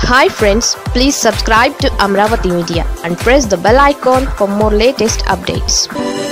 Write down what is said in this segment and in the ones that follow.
hi friends please subscribe to Amaravati media and press the bell icon for more latest updates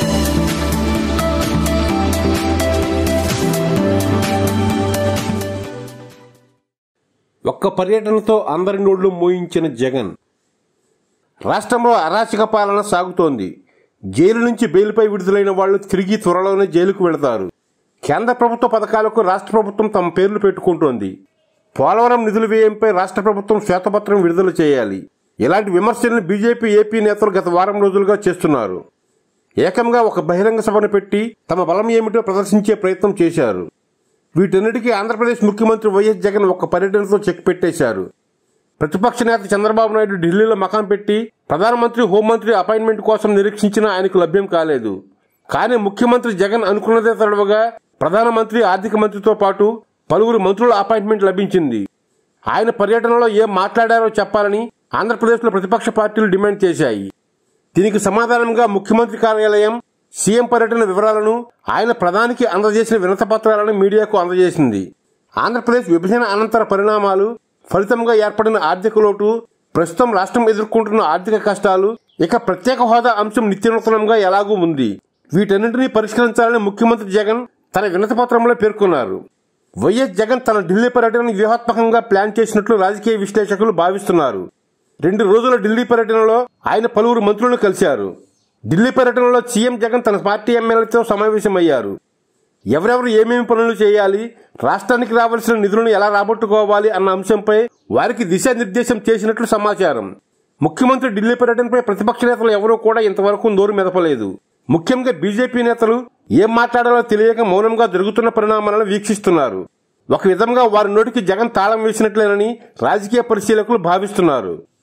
ఒక్క పర్యటనతో అందరి నోళ్లు మోయించిన జగన్ రాష్ట్రంలో అరాచక పాలన సాగుతోంది జైలు నుంచి బెయిల్పై విడుదలైన వాళ్లు తిరిగి త్వరలోనే జైలుకు వెళతారు కేంద్ర ప్రభుత్వ పథకాలకు రాష్ట్ర ప్రభుత్వం తమ పేర్లు పెట్టుకుంటోంది పోలవరం నిధుల వ్యయంపై రాష్ట్ర ప్రభుత్వం శ్వేతపత్రం విడుదల చేయాలి ఇలాంటి విమర్శలను బీజేపీ ఏపీ నేతలు గత వారం రోజులుగా చేస్తున్నారు ఏకంగా ఒక బహిరంగ సభను పెట్టి తమ బలం ఏమిటో ప్రదర్శించే ప్రయత్నం చేశారు వీటన్నిటికీ ఆంధ్రప్రదేశ్ ముఖ్యమంత్రి వైఎస్ జగన్ ఒక్క పర్యటనతో చెక్ పెట్టేశారు ప్రతిపక్ష నేత చంద్రబాబు నాయుడు ఢిల్లీలో మకాం పెట్టి ప్రధానమంత్రి హోంమంత్రి అపాయింట్మెంట్ కోసం నిరీక్షించినా ఆయనకు లభ్యం కాలేదు కానీ ముఖ్యమంత్రి జగన్ అనుకున్నదే తడవగా ప్రధానమంత్రి ఆర్థిక మంత్రితో పాటు పలువురు మంత్రుల అపాయింట్మెంట్ లభించింది ఆయన పర్యటనలో ఏం మాట్లాడారో చెప్పాలని ఆంధ్రప్రదేశ్లో ప్రతిపక్ష పార్టీలు డిమాండ్ చేశాయి దీనికి సమాధానంగా ముఖ్యమంత్రి కార్యాలయం సీఎం పర్యటన వివరాలను ఆయన ప్రధానికి అందజేసిన వినత పత్రాలను మీడియాకు అందజేసింది ఆంధ్రప్రదేశ్ విభజన అనంతర పరిణామాలు ఫలితంగా ఏర్పడిన ఆర్థిక లోటు ప్రస్తుతం రాష్ట్రం ఎదుర్కొంటున్న ఆర్థిక కష్టాలు ఇక ప్రత్యేక హోదా అంశం నిత్యనూతనంగా ఎలాగూ ఉంది వీటన్నింటినీ పరిష్కరించాలని ముఖ్యమంత్రి జగన్ తన వినతి పత్రంలో పేర్కొన్నారు వైఎస్ జగన్ తన ఢిల్లీ పర్యటనను వ్యూహాత్మకంగా ప్లాన్ చేసినట్లు రాజకీయ విశ్లేషకులు భావిస్తున్నారు రెండు రోజుల ఢిల్లీ పర్యటనలో ఆయన పలువురు మంత్రులను కలిశారు ఢిల్లీ పర్యటనలో సీఎం జగన్ తన పార్టీ ఎమ్మెల్యేలతో సమావేశమయ్యారు ఎవరెవరు ఏమేమి పనులు చేయాలి రాష్ట్రానికి రావాల్సిన నిధులను ఎలా రాబట్టుకోవాలి అన్న అంశంపై వారికి దిశానిర్దేశం చేసినట్లు సమాచారం ముఖ్యమంత్రి ఢిల్లీ పర్యటనపై ప్రతిపక్ష నేతలు ఎవరూ కూడా ఇంతవరకు నోరు మెదపలేదు ముఖ్యంగా బీజేపీ నేతలు ఏం మాట్లాడాలో తెలియక మౌనంగా జరుగుతున్న పరిణామాలను వీక్షిస్తున్నారు ఒక విధంగా వారి నోటికి జగన్ తాళం వేసినట్లేనని రాజకీయ పరిశీలకులు భావిస్తున్నారు